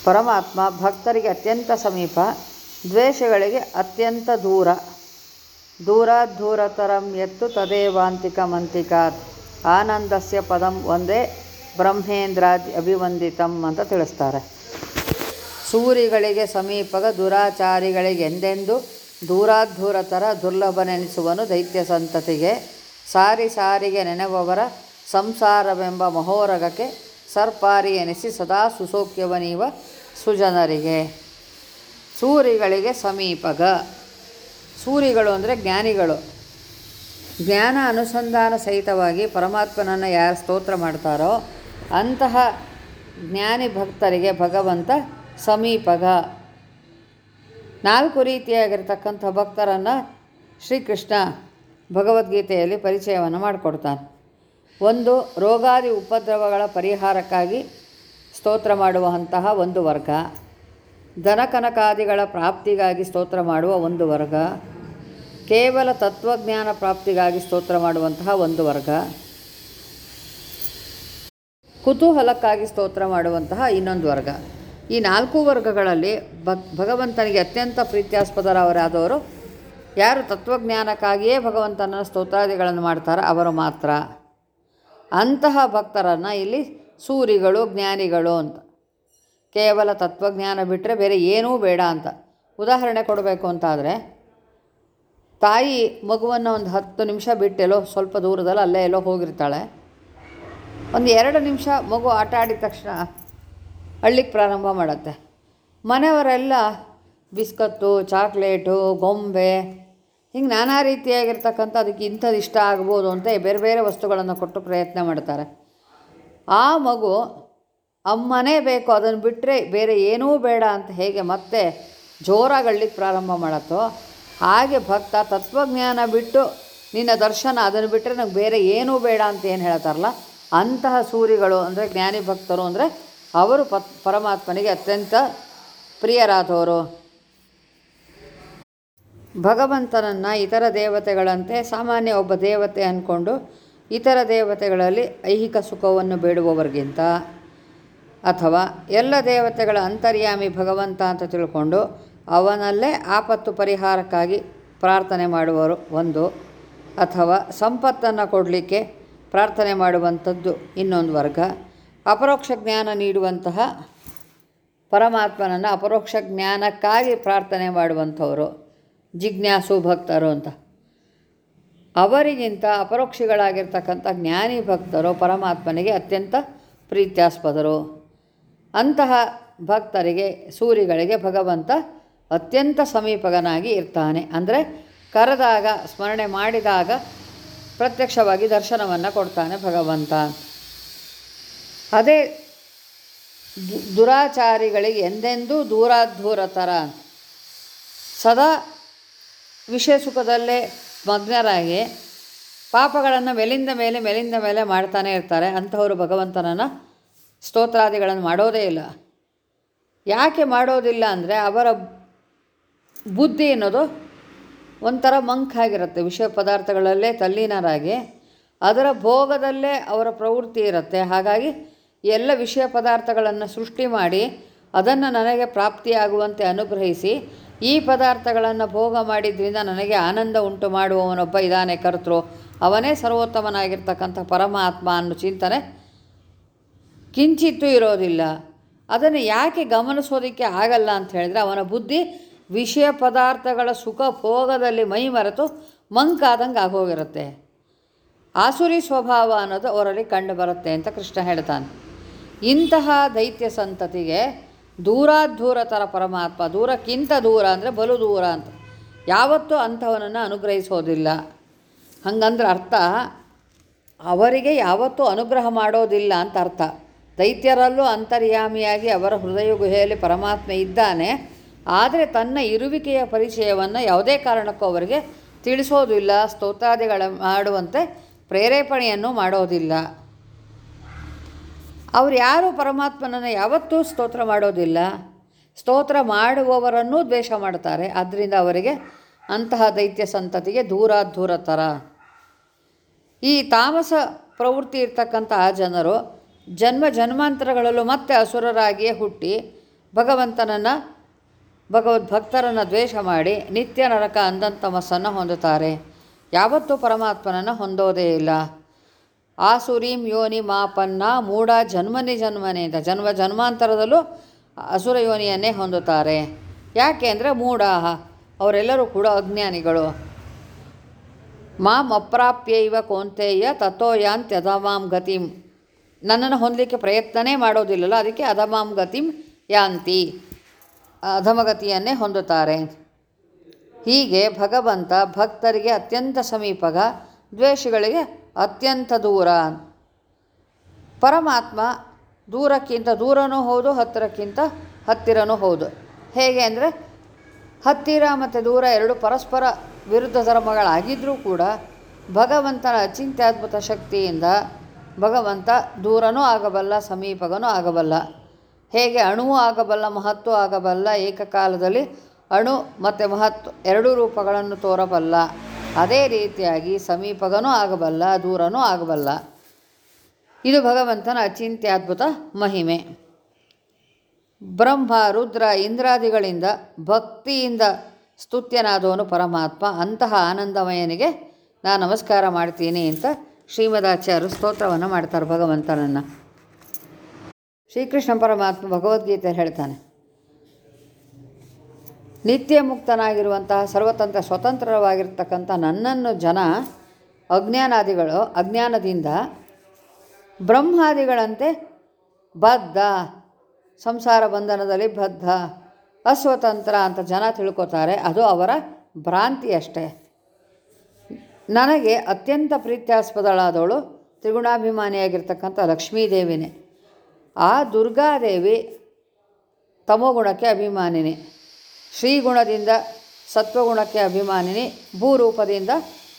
ಪರಮಾತ್ಮ ಭಕ್ತರಿಗೆ ಅತ್ಯಂತ ಸಮೀಪ ದ್ವೇಷಗಳಿಗೆ ಅತ್ಯಂತ ದೂರ ದೂರಾದ್ದೂರತರಂ ಎತ್ತು ತದೇವಾಂತಿಕ ಮಂತಿಕಾತ್ ಆನಂದಸ್ಯ ಪದಂ ಒಂದೇ ಬ್ರಹ್ಮೇಂದ್ರಾದಿ ಅಭಿವಂದಿತಂ ಅಂತ ತಿಳಿಸ್ತಾರೆ ಸೂರಿಗಳಿಗೆ ಸಮೀಪಗ ದುರಾಚಾರಿಗಳಿಗೆ ಎಂದೆಂದು ದೂರಾದ್ದೂರತರ ದುರ್ಲಭನೆನಿಸುವನು ದೈತ್ಯ ಸಂತತಿಗೆ ಸಾರಿ ಸಾರಿಗೆ ನೆನೆವವರ ಸಂಸಾರವೆಂಬ ಮಹೋರಗಕ್ಕೆ ಸರ್ಪಾರಿ ಎನಿಸಿ ಸದಾ ಸುಸೌಖ್ಯವನೀವ ಸುಜನರಿಗೆ ಸೂರಿಗಳಿಗೆ ಸಮೀಪಗ ಸೂರಿಗಳು ಅಂದರೆ ಜ್ಞಾನಿಗಳು ಜ್ಞಾನ ಅನುಸಂಧಾನ ಸಹಿತವಾಗಿ ಪರಮಾತ್ಮನನ್ನು ಯಾರು ಸ್ತೋತ್ರ ಮಾಡ್ತಾರೋ ಅಂತಹ ಜ್ಞಾನಿ ಭಕ್ತರಿಗೆ ಭಗವಂತ ಸಮೀಪಗ ನಾಲ್ಕು ರೀತಿಯಾಗಿರ್ತಕ್ಕಂಥ ಭಕ್ತರನ್ನು ಶ್ರೀಕೃಷ್ಣ ಭಗವದ್ಗೀತೆಯಲ್ಲಿ ಪರಿಚಯವನ್ನು ಮಾಡಿಕೊಡ್ತಾನೆ ಒಂದು ರೋಗಾದಿ ಉಪದ್ರವಗಳ ಪರಿಹಾರಕ್ಕಾಗಿ ಸ್ತೋತ್ರ ಮಾಡುವಂತಹ ಒಂದು ವರ್ಗ ಧನಕನಕಾದಿಗಳ ಪ್ರಾಪ್ತಿಗಾಗಿ ಸ್ತೋತ್ರ ಮಾಡುವ ಒಂದು ವರ್ಗ ಕೇವಲ ತತ್ವಜ್ಞಾನ ಪ್ರಾಪ್ತಿಗಾಗಿ ಸ್ತೋತ್ರ ಮಾಡುವಂತಹ ಒಂದು ವರ್ಗ ಕುತೂಹಲಕ್ಕಾಗಿ ಸ್ತೋತ್ರ ಮಾಡುವಂತಹ ಇನ್ನೊಂದು ವರ್ಗ ಈ ನಾಲ್ಕು ವರ್ಗಗಳಲ್ಲಿ ಭಕ್ ಭಗವಂತನಿಗೆ ಅತ್ಯಂತ ಪ್ರೀತ್ಯಾಸ್ಪದರವರಾದವರು ಯಾರು ತತ್ವಜ್ಞಾನಕ್ಕಾಗಿಯೇ ಭಗವಂತನ ಸ್ತೋತ್ರಾದಿಗಳನ್ನು ಮಾಡ್ತಾರೋ ಅವರು ಮಾತ್ರ ಅಂತಹ ಭಕ್ತರನ್ನು ಇಲ್ಲಿ ಸೂರಿಗಳು ಜ್ಞಾನಿಗಳು ಅಂತ ಕೇವಲ ತತ್ವಜ್ಞಾನ ಬಿಟ್ಟರೆ ಬೇರೆ ಏನೂ ಬೇಡ ಅಂತ ಉದಾಹರಣೆ ಕೊಡಬೇಕು ಅಂತಾದರೆ ತಾಯಿ ಮಗುವನ್ನು ಒಂದು ಹತ್ತು ನಿಮಿಷ ಬಿಟ್ಟೆಲ್ಲೋ ಸ್ವಲ್ಪ ದೂರದಲ್ಲಿ ಅಲ್ಲೇ ಎಲ್ಲೋ ಹೋಗಿರ್ತಾಳೆ ಒಂದು ಎರಡು ನಿಮಿಷ ಮಗು ಆಟ ಆಡಿದ ತಕ್ಷಣ ಅಳ್ಳಿಕ್ಕೆ ಪ್ರಾರಂಭ ಮಾಡುತ್ತೆ ಮನೆಯವರೆಲ್ಲ ಬಿಸ್ಕತ್ತು ಚಾಕ್ಲೇಟು ಗೊಂಬೆ ಹಿಂಗೆ ನಾನಾ ರೀತಿಯಾಗಿರ್ತಕ್ಕಂಥ ಅದಕ್ಕೆ ಇಂಥದ್ದು ಇಷ್ಟ ಆಗ್ಬೋದು ಅಂತ ಬೇರೆ ಬೇರೆ ವಸ್ತುಗಳನ್ನು ಕೊಟ್ಟು ಪ್ರಯತ್ನ ಮಾಡ್ತಾರೆ ಆ ಮಗು ಅಮ್ಮನೇ ಬೇಕು ಅದನ್ನು ಬಿಟ್ಟರೆ ಬೇರೆ ಏನೂ ಬೇಡ ಅಂತ ಹೇಗೆ ಮತ್ತೆ ಜೋರಾಗಿ ಅಳ್ಳಿಕ್ಕೆ ಪ್ರಾರಂಭ ಮಾಡತ್ತೋ ಹಾಗೆ ಭಕ್ತ ತತ್ವಜ್ಞಾನ ಬಿಟ್ಟು ನಿನ್ನ ದರ್ಶನ ಅದನ್ನು ಬಿಟ್ಟರೆ ನಂಗೆ ಬೇರೆ ಏನೂ ಬೇಡ ಅಂತ ಏನು ಹೇಳ್ತಾರಲ್ಲ ಅಂತಹ ಸೂರಿಗಳು ಅಂದರೆ ಜ್ಞಾನಿ ಭಕ್ತರು ಅಂದರೆ ಅವರು ಪತ್ ಪರಮಾತ್ಮನಿಗೆ ಅತ್ಯಂತ ಪ್ರಿಯರಾದವರು ಭಗವಂತನನ್ನು ಇತರ ದೇವತೆಗಳಂತೆ ಸಾಮಾನ್ಯ ಒಬ್ಬ ದೇವತೆ ಅಂದ್ಕೊಂಡು ಇತರ ದೇವತೆಗಳಲ್ಲಿ ಐಹಿಕ ಸುಖವನ್ನು ಬೇಡುವವರಿಗಿಂತ ಅಥವಾ ಎಲ್ಲ ದೇವತೆಗಳ ಅಂತರ್ಯಾಮಿ ಭಗವಂತ ಅಂತ ತಿಳ್ಕೊಂಡು ಅವನಲ್ಲೇ ಆಪತ್ತು ಪರಿಹಾರಕ್ಕಾಗಿ ಪ್ರಾರ್ಥನೆ ಮಾಡುವರು ಒಂದು ಅಥವಾ ಸಂಪತ್ತನ್ನು ಕೊಡಲಿಕ್ಕೆ ಪ್ರಾರ್ಥನೆ ಮಾಡುವಂಥದ್ದು ಇನ್ನೊಂದು ವರ್ಗ ಅಪರೋಕ್ಷ ಜ್ಞಾನ ನೀಡುವಂತಹ ಪರಮಾತ್ಮನನ್ನು ಅಪರೋಕ್ಷ ಜ್ಞಾನಕ್ಕಾಗಿ ಪ್ರಾರ್ಥನೆ ಮಾಡುವಂಥವರು ಜಿಜ್ಞಾಸು ಭಕ್ತರು ಅಂತ ಅವರಿಗಿಂತ ಅಪರೋಕ್ಷಿಗಳಾಗಿರ್ತಕ್ಕಂಥ ಜ್ಞಾನಿ ಭಕ್ತರು ಪರಮಾತ್ಮನಿಗೆ ಅತ್ಯಂತ ಪ್ರೀತ್ಯಾಸ್ಪದರು ಅಂತಹ ಭಕ್ತರಿಗೆ ಸೂರಿಗಳಿಗೆ ಭಗವಂತ ಅತ್ಯಂತ ಸಮೀಪಗನಾಗಿ ಇರ್ತಾನೆ ಅಂದರೆ ಕರೆದಾಗ ಸ್ಮರಣೆ ಮಾಡಿದಾಗ ಪ್ರತ್ಯಕ್ಷವಾಗಿ ದರ್ಶನವನ್ನು ಕೊಡ್ತಾನೆ ಭಗವಂತ ಅದೇ ದು- ದುರಾಚಾರಿಗಳಿಗೆ ಎಂದೆಂದೂ ದೂರಾದ್ದೂರತರ ಸದಾ ವಿಷಯ ಸುಖದಲ್ಲೇ ಮಗ್ನರಾಗಿ ಪಾಪಗಳನ್ನು ಮೇಲಿಂದ ಮೇಲೆ ಮೇಲಿಂದ ಮೇಲೆ ಮಾಡ್ತಾನೆ ಇರ್ತಾರೆ ಅಂಥವರು ಭಗವಂತನನ್ನು ಸ್ತೋತ್ರಾದಿಗಳನ್ನು ಮಾಡೋದೇ ಇಲ್ಲ ಯಾಕೆ ಮಾಡೋದಿಲ್ಲ ಅಂದರೆ ಅವರ ಬುದ್ಧಿ ಅನ್ನೋದು ಒಂಥರ ಮಂಕಾಗಿರುತ್ತೆ ವಿಷಯ ಪದಾರ್ಥಗಳಲ್ಲೇ ತಲ್ಲೀನರಾಗಿ ಅದರ ಭೋಗದಲ್ಲೇ ಅವರ ಪ್ರವೃತ್ತಿ ಇರುತ್ತೆ ಹಾಗಾಗಿ ಎಲ್ಲ ವಿಷಯ ಪದಾರ್ಥಗಳನ್ನು ಸೃಷ್ಟಿ ಮಾಡಿ ಅದನ್ನು ನನಗೆ ಪ್ರಾಪ್ತಿಯಾಗುವಂತೆ ಅನುಗ್ರಹಿಸಿ ಈ ಪದಾರ್ಥಗಳನ್ನು ಭೋಗ ಮಾಡಿದ್ರಿಂದ ನನಗೆ ಆನಂದ ಉಂಟು ಮಾಡುವವನೊಬ್ಬ ಇದ್ದಾನೆ ಕರ್ತೃ ಅವನೇ ಸರ್ವೋತ್ತಮನಾಗಿರ್ತಕ್ಕಂಥ ಪರಮಾತ್ಮ ಅನ್ನೋ ಚಿಂತನೆ ಕಿಂಚಿತ್ತೂ ಇರೋದಿಲ್ಲ ಅದನ್ನು ಯಾಕೆ ಗಮನಿಸೋದಕ್ಕೆ ಆಗಲ್ಲ ಅಂತ ಹೇಳಿದರೆ ಅವನ ಬುದ್ಧಿ ವಿಷಯ ಪದಾರ್ಥಗಳ ಸುಖ ಭೋಗದಲ್ಲಿ ಮೈ ಮರೆತು ಮಂಕಾದಂಗೆ ಆಗೋಗಿರುತ್ತೆ ಆಸುರಿ ಸ್ವಭಾವ ಅನ್ನೋದು ಅವರಲ್ಲಿ ಕಂಡು ಬರುತ್ತೆ ಅಂತ ಕೃಷ್ಣ ಹೇಳ್ತಾನೆ ಇಂತಹ ದೈತ್ಯ ಸಂತತಿಗೆ ದೂರಾದ್ದೂರತರ ಪರಮಾತ್ಮ ದೂರಕ್ಕಿಂತ ದೂರ ಅಂದರೆ ಬಲು ದೂರ ಅಂತ ಯಾವತ್ತೂ ಅಂಥವನನ್ನು ಅನುಗ್ರಹಿಸೋದಿಲ್ಲ ಹಂಗಂದ್ರೆ ಅರ್ಥ ಅವರಿಗೆ ಯಾವತ್ತೂ ಅನುಗ್ರಹ ಮಾಡೋದಿಲ್ಲ ಅಂತ ಅರ್ಥ ದೈತ್ಯರಲ್ಲೂ ಅಂತರ್ಯಾಮಿಯಾಗಿ ಅವರ ಹೃದಯ ಗುಹೆಯಲ್ಲಿ ಪರಮಾತ್ಮ ಇದ್ದಾನೆ ಆದರೆ ತನ್ನ ಇರುವಿಕೆಯ ಪರಿಚಯವನ್ನು ಯಾವುದೇ ಕಾರಣಕ್ಕೂ ಅವರಿಗೆ ತಿಳಿಸೋದಿಲ್ಲ ಸ್ತೋತ್ರಾದಿಗಳ ಮಾಡುವಂತೆ ಪ್ರೇರೇಪಣೆಯನ್ನು ಮಾಡೋದಿಲ್ಲ ಅವ್ರು ಯಾರು ಪರಮಾತ್ಮನನ್ನು ಯಾವತ್ತೂ ಸ್ತೋತ್ರ ಮಾಡೋದಿಲ್ಲ ಸ್ತೋತ್ರ ಮಾಡುವವರನ್ನೂ ದ್ವೇಷ ಮಾಡ್ತಾರೆ ಆದ್ದರಿಂದ ಅವರಿಗೆ ಅಂತಹ ದೈತ್ಯ ಸಂತತಿಗೆ ದೂರ ದೂರ ಥರ ಈ ತಾಮಸ ಪ್ರವೃತ್ತಿ ಇರ್ತಕ್ಕಂಥ ಆ ಜನರು ಜನ್ಮ ಜನ್ಮಾಂತರಗಳಲ್ಲೂ ಮತ್ತೆ ಅಸುರರಾಗಿಯೇ ಹುಟ್ಟಿ ಭಗವಂತನನ್ನು ಭಗವದ್ಭಕ್ತರನ್ನು ದ್ವೇಷ ಮಾಡಿ ನಿತ್ಯ ನರಕ ಅಂದಂತಮಸ್ಸನ್ನು ಹೊಂದುತ್ತಾರೆ ಯಾವತ್ತೂ ಪರಮಾತ್ಮನನ್ನು ಹೊಂದೋದೇ ಇಲ್ಲ ಆಸುರೀಂ ಯೋನಿ ಮಾಪನ್ನ ಮೂಢ ಜನ್ಮನಿ ಜನ್ಮನೆ ಅಂತ ಜನ್ಮ ಜನ್ಮಾಂತರದಲ್ಲೂ ಅಸುರ ಯೋನಿಯನ್ನೇ ಹೊಂದುತ್ತಾರೆ ಯಾಕೆ ಅಂದರೆ ಮೂಢ ಅವರೆಲ್ಲರೂ ಕೂಡ ಅಜ್ಞಾನಿಗಳು ಮಾಂ ಅಪ್ರಾಪ್ಯೈವ ಕೌಂತೆಯ ತಥೋ ಯಾಂತ್ಯಧಮಾಂ ಗತಿಂ ನನ್ನನ್ನು ಹೊಂದಲಿಕ್ಕೆ ಪ್ರಯತ್ನನೇ ಮಾಡೋದಿಲ್ಲಲ್ಲ ಅದಕ್ಕೆ ಅಧಮಾಂ ಗತಿಂ ಯಾಂತಿ ಅಧಮಗತಿಯನ್ನೇ ಹೊಂದುತ್ತಾರೆ ಹೀಗೆ ಭಗವಂತ ಭಕ್ತರಿಗೆ ಅತ್ಯಂತ ಸಮೀಪಗ ದ್ವೇಷಗಳಿಗೆ ಅತ್ಯಂತ ದೂರ ಪರಮಾತ್ಮ ದೂರಕ್ಕಿಂತ ದೂರನೂ ಹೌದು ಹತ್ತಿರಕ್ಕಿಂತ ಹತ್ತಿರನೂ ಹೌದು ಹೇಗೆ ಅಂದರೆ ಹತ್ತಿರ ಮತ್ತು ದೂರ ಎರಡು ಪರಸ್ಪರ ವಿರುದ್ಧ ಧರ್ಮಗಳಾಗಿದ್ದರೂ ಕೂಡ ಭಗವಂತನ ಅಚಿಂತ್ಯದ್ಭುತ ಶಕ್ತಿಯಿಂದ ಭಗವಂತ ದೂರನೂ ಆಗಬಲ್ಲ ಸಮೀಪಗನೂ ಆಗಬಲ್ಲ ಹೇಗೆ ಅಣುವು ಆಗಬಲ್ಲ ಮಹತ್ವ ಆಗಬಲ್ಲ ಏಕಕಾಲದಲ್ಲಿ ಅಣು ಮತ್ತು ಮಹತ್ವ ಎರಡೂ ರೂಪಗಳನ್ನು ತೋರಬಲ್ಲ ಅದೇ ರೀತಿಯಾಗಿ ಸಮೀಪಗನೂ ಆಗಬಲ್ಲ ದೂರನೂ ಆಗಬಲ್ಲ ಇದು ಭಗವಂತನ ಅಚಿಂತ್ಯದ್ಭುತ ಮಹಿಮೆ ಬ್ರಹ್ಮ ರುದ್ರ ಇಂದ್ರಾದಿಗಳಿಂದ ಭಕ್ತಿಯಿಂದ ಸ್ತುತ್ಯನಾದವನು ಪರಮಾತ್ಮ ಅಂತಹ ಆನಂದಮಯನಿಗೆ ನಾನು ನಮಸ್ಕಾರ ಮಾಡ್ತೀನಿ ಅಂತ ಶ್ರೀಮದಾಚಾರ್ಯರು ಸ್ತೋತ್ರವನ್ನು ಮಾಡ್ತಾರೆ ಭಗವಂತನನ್ನು ಶ್ರೀಕೃಷ್ಣ ಪರಮಾತ್ಮ ಭಗವದ್ಗೀತೆಯಲ್ಲಿ ಹೇಳ್ತಾನೆ ನಿತ್ಯ ಮುಕ್ತನಾಗಿರುವಂತಹ ಸರ್ವತಂತ್ರ ಸ್ವತಂತ್ರವಾಗಿರ್ತಕ್ಕಂಥ ನನ್ನನ್ನು ಜನ ಅಜ್ಞಾನಾದಿಗಳು ಅಜ್ಞಾನದಿಂದ ಬ್ರಹ್ಮಾದಿಗಳಂತೆ ಬದ್ಧ ಸಂಸಾರ ಬಂಧನದಲ್ಲಿ ಬದ್ಧ ಅಸ್ವತಂತ್ರ ಅಂತ ಜನ ತಿಳ್ಕೊತಾರೆ ಅದು ಅವರ ಭ್ರಾಂತಿ ಅಷ್ಟೇ ನನಗೆ ಅತ್ಯಂತ ಪ್ರೀತ್ಯಾಸ್ಪದಳಾದವಳು ತ್ರಿಗುಣಾಭಿಮಾನಿಯಾಗಿರ್ತಕ್ಕಂಥ ಲಕ್ಷ್ಮೀದೇವಿನೇ ಆ ದುರ್ಗಾದೇವಿ ತಮೋಗುಣಕ್ಕೆ ಅಭಿಮಾನಿನಿ ಶ್ರೀಗುಣದಿಂದ ಸತ್ವಗುಣಕ್ಕೆ ಅಭಿಮಾನಿನಿ ಭೂರೂಪದಿಂದ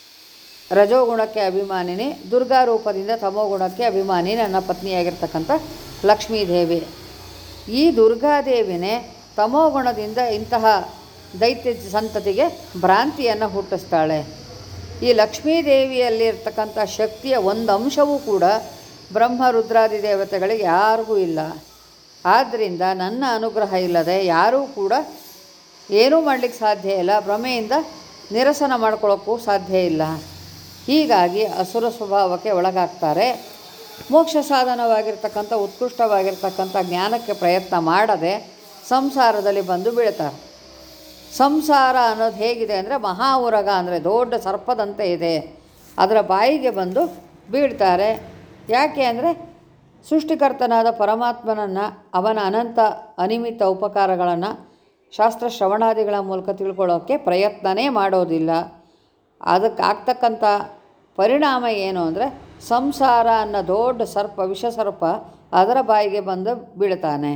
ರಜೋಗುಣಕ್ಕೆ ಅಭಿಮಾನಿನಿ ದುರ್ಗಾ ರೂಪದಿಂದ ತಮೋಗುಣಕ್ಕೆ ಅಭಿಮಾನಿ ನನ್ನ ಪತ್ನಿಯಾಗಿರ್ತಕ್ಕಂಥ ಲಕ್ಷ್ಮೀದೇವಿ ಈ ದುರ್ಗಾದೇವಿನೇ ತಮೋಗುಣದಿಂದ ಇಂತಹ ದೈತ್ಯ ಸಂತತಿಗೆ ಭ್ರಾಂತಿಯನ್ನು ಹುಟ್ಟಿಸ್ತಾಳೆ ಈ ಲಕ್ಷ್ಮೀದೇವಿಯಲ್ಲಿರ್ತಕ್ಕಂಥ ಶಕ್ತಿಯ ಒಂದು ಅಂಶವೂ ಕೂಡ ಬ್ರಹ್ಮ ರುದ್ರಾದಿ ದೇವತೆಗಳಿಗೆ ಯಾರಿಗೂ ಇಲ್ಲ ಆದ್ದರಿಂದ ನನ್ನ ಅನುಗ್ರಹ ಇಲ್ಲದೆ ಯಾರೂ ಕೂಡ ಏನೂ ಮಾಡಲಿಕ್ಕೆ ಸಾಧ್ಯ ಇಲ್ಲ ಭ್ರಮೆಯಿಂದ ನಿರಸನ ಮಾಡ್ಕೊಳ್ಳೋಕ್ಕೂ ಸಾಧ್ಯ ಇಲ್ಲ ಹೀಗಾಗಿ ಅಸುರ ಸ್ವಭಾವಕ್ಕೆ ಒಳಗಾಗ್ತಾರೆ ಮೋಕ್ಷ ಸಾಧನವಾಗಿರ್ತಕ್ಕಂಥ ಉತ್ಕೃಷ್ಟವಾಗಿರ್ತಕ್ಕಂಥ ಜ್ಞಾನಕ್ಕೆ ಪ್ರಯತ್ನ ಮಾಡದೆ ಸಂಸಾರದಲ್ಲಿ ಬಂದು ಬೀಳ್ತಾರೆ ಸಂಸಾರ ಅನ್ನೋದು ಹೇಗಿದೆ ಅಂದರೆ ಮಹಾ ಉರಗ ಅಂದರೆ ದೊಡ್ಡ ಸರ್ಪದಂತೆ ಇದೆ ಅದರ ಬಾಯಿಗೆ ಬಂದು ಬೀಳ್ತಾರೆ ಯಾಕೆ ಅಂದರೆ ಸೃಷ್ಟಿಕರ್ತನಾದ ಪರಮಾತ್ಮನನ್ನು ಅವನ ಅನಂತ ಅನಿಮಿತ ಉಪಕಾರಗಳನ್ನು ಶಾಸ್ತ್ರ ಶ್ರವಣಾದಿಗಳ ಮೂಲಕ ತಿಳ್ಕೊಳ್ಳೋಕ್ಕೆ ಪ್ರಯತ್ನನೇ ಮಾಡೋದಿಲ್ಲ ಅದಕ್ಕೆ ಆಗ್ತಕ್ಕಂಥ ಪರಿಣಾಮ ಏನು ಅಂದರೆ ಸಂಸಾರ ಅನ್ನೋ ದೊಡ್ಡ ಸರ್ಪ ವಿಷಸರ್ಪ ಅದರ ಬಾಯಿಗೆ ಬಂದು ಬೀಳ್ತಾನೆ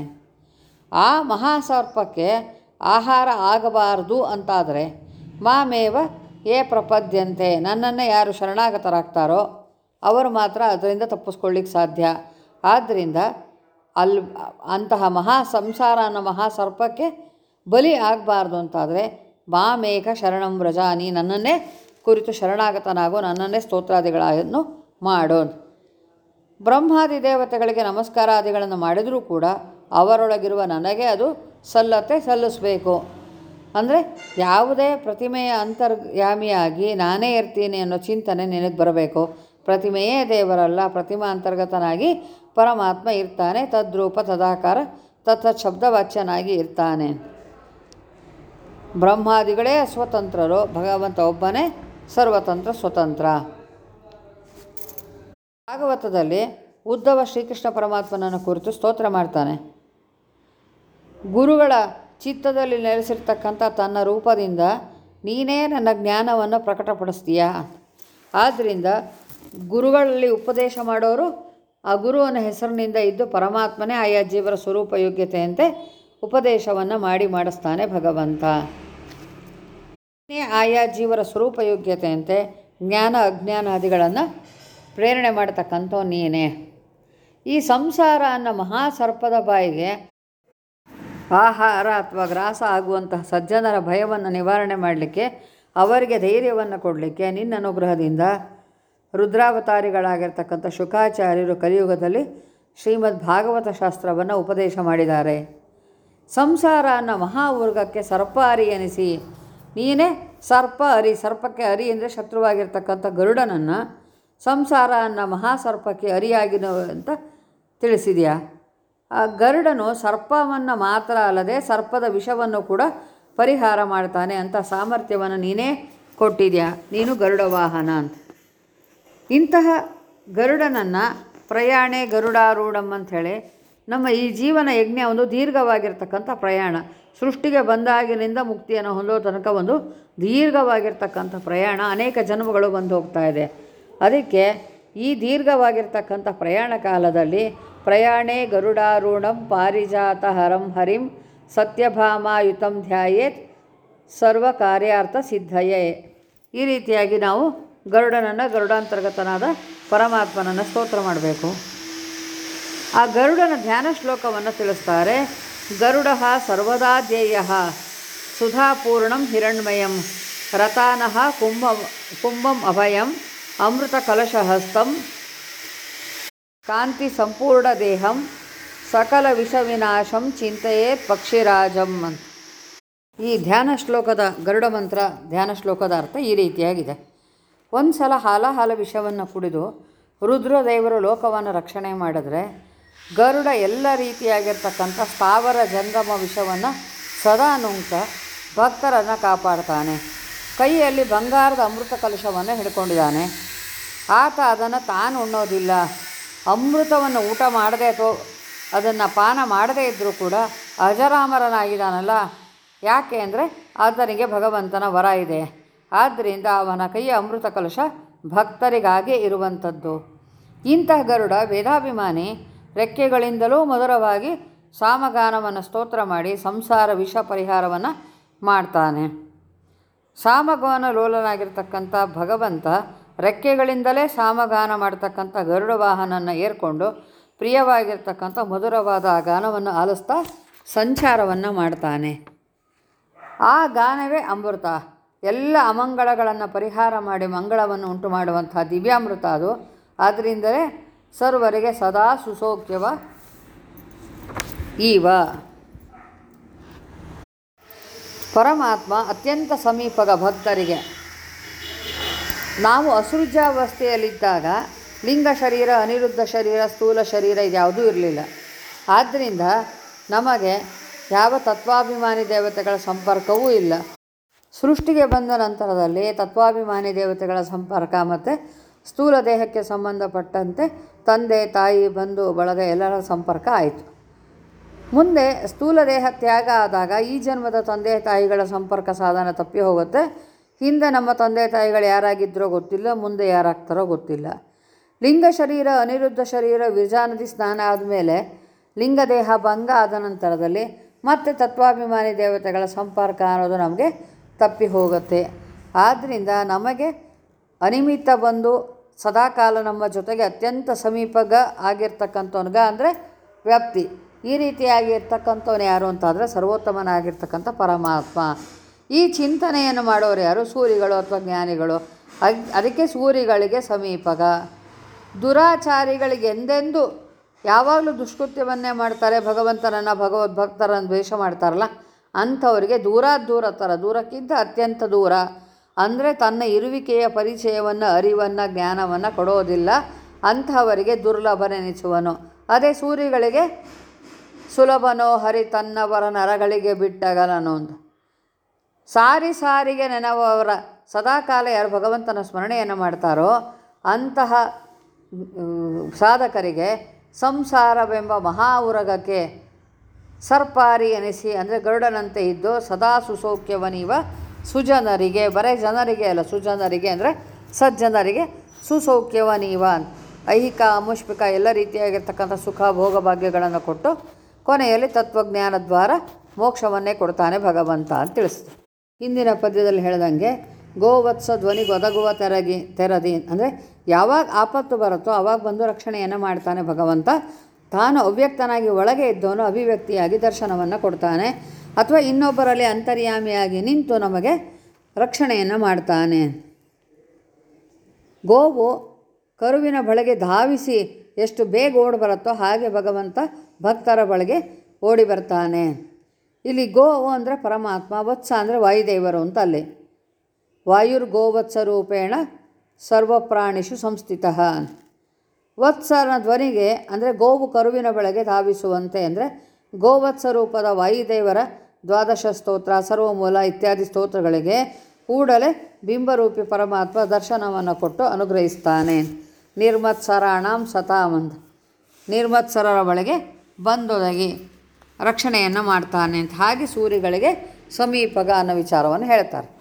ಆ ಮಹಾಸರ್ಪಕ್ಕೆ ಆಹಾರ ಆಗಬಾರದು ಅಂತಾದರೆ ಮಾಮೇವ ಏ ಪ್ರಪದ್ಯಂತೆ ನನ್ನನ್ನೇ ಯಾರು ಶರಣಾಗತರಾಗ್ತಾರೋ ಅವರು ಮಾತ್ರ ಅದರಿಂದ ತಪ್ಪಿಸ್ಕೊಳ್ಳಿಕ್ಕೆ ಸಾಧ್ಯ ಆದ್ದರಿಂದ ಅಲ್ಲಿ ಅಂತಹ ಮಹಾ ಸಂಸಾರ ಅನ್ನೋ ಮಹಾಸರ್ಪಕ್ಕೆ ಬಲಿ ಆಗಬಾರ್ದು ಅಂತಾದರೆ ಮಾಮೇಕ ಶರಣಂ ವ್ರಜ ನೀ ನನ್ನನ್ನೇ ಕುರಿತು ಶರಣಾಗತನಾಗೋ ನನ್ನನ್ನೇ ಸ್ತೋತ್ರಾದಿಗಳನ್ನು ಮಾಡು ಬ್ರಹ್ಮಾದಿ ದೇವತೆಗಳಿಗೆ ನಮಸ್ಕಾರಾದಿಗಳನ್ನು ಮಾಡಿದರೂ ಕೂಡ ಅವರೊಳಗಿರುವ ನನಗೆ ಅದು ಸಲ್ಲತ್ತೆ ಸಲ್ಲಿಸಬೇಕು ಅಂದರೆ ಯಾವುದೇ ಪ್ರತಿಮೆಯ ಅಂತರ್ಯಾಮಿಯಾಗಿ ನಾನೇ ಇರ್ತೀನಿ ಅನ್ನೋ ಚಿಂತನೆ ನಿನಗೆ ಬರಬೇಕು ಪ್ರತಿಮೆಯೇ ದೇವರಲ್ಲ ಪ್ರತಿಮಾ ಅಂತರ್ಗತನಾಗಿ ಪರಮಾತ್ಮ ಇರ್ತಾನೆ ತದ್ರೂಪ ತದಾಕಾರ ತತ್ ಶಬ್ದವಾಚ್ಯನಾಗಿ ಇರ್ತಾನೆ ಬ್ರಹ್ಮಾದಿಗಳೇ ಸ್ವತಂತ್ರರು ಭಗವಂತ ಒಬ್ಬನೇ ಸರ್ವತಂತ್ರ ಸ್ವತಂತ್ರ ಭಾಗವತದಲ್ಲಿ ಉದ್ಧವ ಶ್ರೀಕೃಷ್ಣ ಪರಮಾತ್ಮನನ್ನು ಕುರಿತು ಸ್ತೋತ್ರ ಮಾಡ್ತಾನೆ ಗುರುಗಳ ಚಿತ್ತದಲ್ಲಿ ನೆಲೆಸಿರ್ತಕ್ಕಂಥ ತನ್ನ ರೂಪದಿಂದ ನೀನೇ ನನ್ನ ಜ್ಞಾನವನ್ನು ಪ್ರಕಟಪಡಿಸ್ತೀಯಾ ಆದ್ದರಿಂದ ಗುರುಗಳಲ್ಲಿ ಉಪದೇಶ ಮಾಡೋರು ಆ ಗುರುವನ ಹೆಸರಿನಿಂದ ಇದ್ದು ಪರಮಾತ್ಮನೇ ಆಯಾ ಜೀವರ ಸ್ವರೂಪ ಯೋಗ್ಯತೆಯಂತೆ ಉಪದೇಶವನ್ನು ಮಾಡಿ ಮಾಡಿಸ್ತಾನೆ ಭಗವಂತ ಆಯಾ ಜೀವರ ಸ್ವರೂಪ ಯೋಗ್ಯತೆಯಂತೆ ಜ್ಞಾನ ಅಜ್ಞಾನಾದಿಗಳನ್ನು ಪ್ರೇರಣೆ ಮಾಡತಕ್ಕಂಥ ನೀನೇ ಈ ಸಂಸಾರ ಅನ್ನೋ ಮಹಾಸರ್ಪದ ಬಾಯಿಗೆ ಆಹಾರ ಅಥವಾ ಗ್ರಾಸ ಆಗುವಂತಹ ಸಜ್ಜನರ ಭಯವನ್ನು ನಿವಾರಣೆ ಮಾಡಲಿಕ್ಕೆ ಅವರಿಗೆ ಧೈರ್ಯವನ್ನು ಕೊಡಲಿಕ್ಕೆ ನಿನ್ನ ಅನುಗ್ರಹದಿಂದ ರುದ್ರಾವತಾರಿಗಳಾಗಿರ್ತಕ್ಕಂಥ ಶುಕಾಚಾರ್ಯರು ಕಲಿಯುಗದಲ್ಲಿ ಶ್ರೀಮದ್ ಭಾಗವತ ಶಾಸ್ತ್ರವನ್ನು ಉಪದೇಶ ಮಾಡಿದ್ದಾರೆ ಸಂಸಾರ ಅನ್ನೋ ಮಹಾ ಉರ್ಗಕ್ಕೆ ಸರ್ಪ ಅರಿ ಎನಿಸಿ ನೀನೇ ಸರ್ಪ ಅರಿ ಸರ್ಪಕ್ಕೆ ಅರಿ ಅಂದರೆ ಶತ್ರುವಾಗಿರ್ತಕ್ಕಂಥ ಗರುಡನನ್ನು ಸಂಸಾರ ಅನ್ನೋ ಮಹಾಸರ್ಪಕ್ಕೆ ಅರಿಯಾಗಿನ ಅಂತ ತಿಳಿಸಿದೆಯಾ ಆ ಗರುಡನು ಸರ್ಪವನ್ನು ಮಾತ್ರ ಅಲ್ಲದೆ ಸರ್ಪದ ವಿಷವನ್ನು ಕೂಡ ಪರಿಹಾರ ಮಾಡ್ತಾನೆ ಅಂತ ಸಾಮರ್ಥ್ಯವನ್ನು ನೀನೇ ಕೊಟ್ಟಿದ್ಯಾ ನೀನು ಗರುಡ ವಾಹನ ಅಂತ ಇಂತಹ ಗರುಡನನ್ನು ಪ್ರಯಾಣೆ ಗರುಡಾರೂಢಂ ಅಂಥೇಳಿ ನಮ್ಮ ಈ ಜೀವನ ಯಜ್ಞ ಒಂದು ದೀರ್ಘವಾಗಿರ್ತಕ್ಕಂಥ ಪ್ರಯಾಣ ಸೃಷ್ಟಿಗೆ ಬಂದಾಗಿನಿಂದ ಮುಕ್ತಿಯನ್ನು ಹೊಂದೋ ತನಕ ಒಂದು ದೀರ್ಘವಾಗಿರ್ತಕ್ಕಂಥ ಪ್ರಯಾಣ ಅನೇಕ ಜನ್ಮಗಳು ಬಂದು ಹೋಗ್ತಾ ಇದೆ ಅದಕ್ಕೆ ಈ ದೀರ್ಘವಾಗಿರ್ತಕ್ಕಂಥ ಪ್ರಯಾಣ ಕಾಲದಲ್ಲಿ ಪ್ರಯಾಣೇ ಗರುಡಾರೂಢಂ ಪಾರಿಜಾತ ಹರಂ ಹರಿಂ ಸತ್ಯಭಾಮಾಯುತಂ ಧ್ಯಾಯೇತ್ ಸರ್ವ ಕಾರ್ಯಾರ್ಥ ಸಿದ್ಧಯೇ ಈ ರೀತಿಯಾಗಿ ನಾವು ಗರುಡನನ್ನು ಗರುಡಾಂತರ್ಗತನಾದ ಪರಮಾತ್ಮನನ್ನು ಸ್ತೋತ್ರ ಮಾಡಬೇಕು ಆ ಗರುಡನ ಧ್ಯಾನ ಶ್ಲೋಕವನ್ನು ತಿಳಿಸ್ತಾರೆ ಗರುಡ ಸರ್ವದಾ ಧ್ಯೇಯ ಸುಧಾಪೂರ್ಣಂ ಹಿರಣ್ಮಯಂ ರತಾನಃ ಕುಂಭ ಕುಂಭಂ ಅಭಯಂ ಅಮೃತ ಕಲಶಹಸ್ತಂ ಕಾಂತಿ ಸಂಪೂರ್ಣ ದೇಹಂ ಸಕಲ ವಿಷವಿನಾಶಂ ಚಿಂತೆಯೇ ಪಕ್ಷಿರಾಜಂ ಅಂತ ಈ ಧ್ಯಾನ ಶ್ಲೋಕದ ಗರುಡ ಮಂತ್ರ ಧ್ಯಾನ ಶ್ಲೋಕದ ಅರ್ಥ ಈ ರೀತಿಯಾಗಿದೆ ಒಂದು ಸಲ ಹಾಲಾಹಾಲ ವಿಷವನ್ನು ಕುಡಿದು ರುದ್ರದೇವರು ಲೋಕವನ್ನು ರಕ್ಷಣೆ ಮಾಡಿದ್ರೆ ಗರುಡ ಎಲ್ಲ ರೀತಿಯಾಗಿರ್ತಕ್ಕಂಥ ಸ್ಥಾವರ ಜಂಗಮ ವಿಷವನ್ನು ಸದಾ ನುಂಗ್ತ ಭಕ್ತರನ್ನು ಕಾಪಾಡ್ತಾನೆ ಕೈಯಲ್ಲಿ ಬಂಗಾರದ ಅಮೃತ ಕಲಶವನ್ನು ಹಿಡ್ಕೊಂಡಿದ್ದಾನೆ ಆತ ಅದನ್ನು ತಾನು ಉಣ್ಣೋದಿಲ್ಲ ಅಮೃತವನ್ನು ಊಟ ಮಾಡದೆ ಅಥವಾ ಅದನ್ನು ಪಾನ ಮಾಡದೇ ಇದ್ದರೂ ಕೂಡ ಅಜರಾಮರನಾಗಿದ್ದಾನಲ್ಲ ಯಾಕೆ ಅಂದರೆ ಆತನಿಗೆ ಭಗವಂತನ ವರ ಇದೆ ಆದ್ದರಿಂದ ಅವನ ಕೈಯ ಅಮೃತ ಕಲಶ ಭಕ್ತರಿಗಾಗಿ ಇರುವಂಥದ್ದು ಇಂತಹ ಗರುಡ ವೇದಾಭಿಮಾನಿ ರೆಕ್ಕೆಗಳಿಂದಲೂ ಮಧುರವಾಗಿ ಸಾಮಗಾನವನ್ನು ಸ್ತೋತ್ರ ಮಾಡಿ ಸಂಸಾರ ವಿಷ ಪರಿಹಾರವನ್ನು ಮಾಡ್ತಾನೆ ಸಾಮಗಾನ ಲೋಲನಾಗಿರ್ತಕ್ಕಂಥ ಭಗವಂತ ರೆಕ್ಕೆಗಳಿಂದಲೇ ಸಾಮಗಾನ ಮಾಡ್ತಕ್ಕಂಥ ಗರುಡ ವಾಹನನ್ನು ಏರ್ಕೊಂಡು ಪ್ರಿಯವಾಗಿರ್ತಕ್ಕಂಥ ಮಧುರವಾದ ಆ ಗಾನವನ್ನು ಆಲಿಸ್ತಾ ಸಂಚಾರವನ್ನು ಮಾಡ್ತಾನೆ ಆ ಗಾನವೇ ಅಮೃತ ಎಲ್ಲ ಅಮಂಗಳಗಳನ್ನು ಪರಿಹಾರ ಮಾಡಿ ಮಂಗಳವನ್ನು ಉಂಟು ಮಾಡುವಂಥ ದಿವ್ಯಾಮೃತ ಅದು ಆದ್ದರಿಂದಲೇ ಸರ್ವರಿಗೆ ಸದಾ ಸುಸೌಖ್ಯವ ಈವ ಪರಮಾತ್ಮ ಅತ್ಯಂತ ಸಮೀಪಗ ಭಕ್ತರಿಗೆ ನಾವು ಅಸೃಜಾವಸ್ಥೆಯಲ್ಲಿದ್ದಾಗ ಲಿಂಗ ಶರೀರ ಅನಿರುದ್ಧ ಶರೀರ ಸ್ಥೂಲ ಶರೀರ ಇದ್ಯಾವುದೂ ಇರಲಿಲ್ಲ ಆದ್ದರಿಂದ ನಮಗೆ ಯಾವ ತತ್ವಾಭಿಮಾನಿ ದೇವತೆಗಳ ಸಂಪರ್ಕವೂ ಇಲ್ಲ ಸೃಷ್ಟಿಗೆ ಬಂದ ನಂತರದಲ್ಲಿ ತತ್ವಾಭಿಮಾನಿ ದೇವತೆಗಳ ಸಂಪರ್ಕ ಮತ್ತು ಸ್ಥೂಲ ದೇಹಕ್ಕೆ ಸಂಬಂಧಪಟ್ಟಂತೆ ತಂದೆ ತಾಯಿ ಬಂಧು ಬಳಗ ಎಲ್ಲರ ಸಂಪರ್ಕ ಆಯಿತು ಮುಂದೆ ಸ್ಥೂಲ ದೇಹ ತ್ಯಾಗ ಆದಾಗ ಈ ಜನ್ಮದ ತಂದೆ ತಾಯಿಗಳ ಸಂಪರ್ಕ ಸಾಧನ ತಪ್ಪಿ ಹೋಗುತ್ತೆ ಹಿಂದೆ ನಮ್ಮ ತಂದೆ ತಾಯಿಗಳು ಯಾರಾಗಿದ್ದರೋ ಗೊತ್ತಿಲ್ಲ ಮುಂದೆ ಯಾರಾಗ್ತಾರೋ ಗೊತ್ತಿಲ್ಲ ಲಿಂಗ ಶರೀರ ಅನಿರುದ್ಧ ಶರೀರ ವಿರ್ಜಾನದಿ ಸ್ನಾನ ಆದಮೇಲೆ ಲಿಂಗದೇಹ ಭಂಗ ಆದ ನಂತರದಲ್ಲಿ ಮತ್ತೆ ತತ್ವಾಭಿಮಾನಿ ದೇವತೆಗಳ ಸಂಪರ್ಕ ಅನ್ನೋದು ನಮಗೆ ತಪ್ಪಿ ಹೋಗುತ್ತೆ ಆದ್ದರಿಂದ ನಮಗೆ ಅನಿಮಿತ್ತ ಬಂದು ಸದಾಕಾಲ ನಮ್ಮ ಜೊತೆಗೆ ಅತ್ಯಂತ ಸಮೀಪಗ ಆಗಿರ್ತಕ್ಕಂಥವನ್ಗ ಅಂದರೆ ವ್ಯಾಪ್ತಿ ಈ ರೀತಿಯಾಗಿ ಇರ್ತಕ್ಕಂಥವನು ಯಾರು ಅಂತಾದರೆ ಸರ್ವೋತ್ತಮನಾಗಿರ್ತಕ್ಕಂಥ ಪರಮಾತ್ಮ ಈ ಚಿಂತನೆಯನ್ನು ಮಾಡೋರು ಯಾರು ಸೂರಿಗಳು ಅಥವಾ ಜ್ಞಾನಿಗಳು ಅದ್ ಅದಕ್ಕೆ ಸೂರಿಗಳಿಗೆ ಸಮೀಪಗ ದುರಾಚಾರಿಗಳಿಗೆ ಎಂದೆಂದೂ ಯಾವಾಗಲೂ ದುಷ್ಕೃತ್ಯವನ್ನೇ ಮಾಡ್ತಾರೆ ಭಗವಂತನನ್ನು ಭಗವದ್ಭಕ್ತರನ್ನು ದ್ವೇಷ ಮಾಡ್ತಾರಲ್ಲ ಅಂಥವರಿಗೆ ದೂರ ದೂರ ಥರ ದೂರಕ್ಕಿಂತ ಅತ್ಯಂತ ದೂರ ಅಂದರೆ ತನ್ನ ಇರುವಿಕೆಯ ಪರಿಚಯವನ್ನು ಅರಿವನ್ನು ಜ್ಞಾನವನ್ನು ಕೊಡೋದಿಲ್ಲ ಅಂಥವರಿಗೆ ದುರ್ಲಭನೆನಿಸುವನು ಅದೇ ಸೂರಿಗಳಿಗೆ ಸುಲಭನೋ ಹರಿ ತನ್ನವರ ನರಗಳಿಗೆ ಬಿಟ್ಟಗಲನು ಅಂತ ಸಾರಿ ಸಾರಿಗೆ ನೆನವವರ ಸದಾಕಾಲ ಯಾರು ಭಗವಂತನ ಸ್ಮರಣೆಯನ್ನು ಮಾಡ್ತಾರೋ ಅಂತಹ ಮ್, ಸಾಧಕರಿಗೆ ಸಂಸಾರವೆಂಬ ಮಹಾ ಉರಗಕ್ಕೆ ಸರ್ಪಾರಿ ಎನಿಸಿ ಅಂದರೆ ಗರುಡನಂತೆ ಇದ್ದು ಸದಾ ಸುಸೌಖ್ಯವನೀವ ಸುಜನರಿಗೆ ಬರೇ ಜನರಿಗೆ ಅಲ್ಲ ಸುಜನರಿಗೆ ಅಂದರೆ ಸಜ್ಜನರಿಗೆ ಸುಸೌಖ್ಯವನೀವ ಅಂತ ಐಹಿಕ ಅಮುಷ್ಪಿಕ ಎಲ್ಲ ರೀತಿಯಾಗಿರ್ತಕ್ಕಂಥ ಸುಖ ಭೋಗ ಭಾಗ್ಯಗಳನ್ನು ಕೊಟ್ಟು ಕೊನೆಯಲ್ಲಿ ತತ್ವಜ್ಞಾನ ದ್ವಾರ ಮೋಕ್ಷವನ್ನೇ ಕೊಡ್ತಾನೆ ಭಗವಂತ ಅಂತ ತಿಳಿಸ್ತು ಹಿಂದಿನ ಪದ್ಯದಲ್ಲಿ ಹೇಳ್ದಂಗೆ ಗೋವತ್ಸ ಧ್ವನಿ ಒದಗುವ ತೆರಗಿ ತೆರದಿ ಅಂದರೆ ಯಾವಾಗ ಆಪತ್ತು ಬರುತ್ತೋ ಆವಾಗ ಬಂದು ರಕ್ಷಣೆಯನ್ನು ಮಾಡ್ತಾನೆ ಭಗವಂತ ತಾನು ಅವ್ಯಕ್ತನಾಗಿ ಒಳಗೆ ಇದ್ದವನು ಅಭಿವ್ಯಕ್ತಿಯಾಗಿ ದರ್ಶನವನ್ನು ಕೊಡ್ತಾನೆ ಅಥವಾ ಇನ್ನೊಬ್ಬರಲ್ಲಿ ಅಂತರ್ಯಾಮಿಯಾಗಿ ನಿಂತು ನಮಗೆ ರಕ್ಷಣೆಯನ್ನು ಮಾಡ್ತಾನೆ ಗೋವು ಕರುವಿನ ಬಳಿಗೆ ಧಾವಿಸಿ ಎಷ್ಟು ಬೇಗ ಓಡಿ ಬರುತ್ತೋ ಹಾಗೆ ಭಗವಂತ ಭಕ್ತರ ಬಳಿಗೆ ಓಡಿ ಬರ್ತಾನೆ ಇಲ್ಲಿ ಗೋವು ಅಂದರೆ ಪರಮಾತ್ಮ ವತ್ಸ ಅಂದರೆ ವಾಯುದೇವರು ಅಂತ ಅಲ್ಲಿ ವಾಯುರ್ಗೋವತ್ಸ ರೂಪೇಣ ಸರ್ವಪ್ರಾಣಿಷು ಸಂಸ್ಥಿತ ವತ್ಸನ ಧ್ವನಿಗೆ ಅಂದರೆ ಗೋವು ಕರುವಿನ ಬೆಳೆಗೆ ಧಾವಿಸುವಂತೆ ಅಂದರೆ ಗೋವತ್ಸ ರೂಪದ ವಾಯುದೇವರ ದ್ವಾದಶ ಸ್ತೋತ್ರ ಸರ್ವಮೂಲ ಇತ್ಯಾದಿ ಸ್ತೋತ್ರಗಳಿಗೆ ಕೂಡಲೇ ಬಿಂಬರೂಪಿ ಪರಮಾತ್ಮ ದರ್ಶನವನ್ನು ಕೊಟ್ಟು ಅನುಗ್ರಹಿಸ್ತಾನೆ ನಿರ್ಮತ್ಸರಾಣಾಂ ಸತಾಮಂದ್ ನಿರ್ಮತ್ಸರರ ಬಳಿಗೆ ಬಂದೊದಗಿ ರಕ್ಷಣೆಯನ್ನು ಮಾಡ್ತಾನೆ ಅಂತ ಹಾಗೆ ಸೂರ್ಯಗಳಿಗೆ ಸಮೀಪಗ ಅನ್ನೋ ವಿಚಾರವನ್ನು ಹೇಳ್ತಾರೆ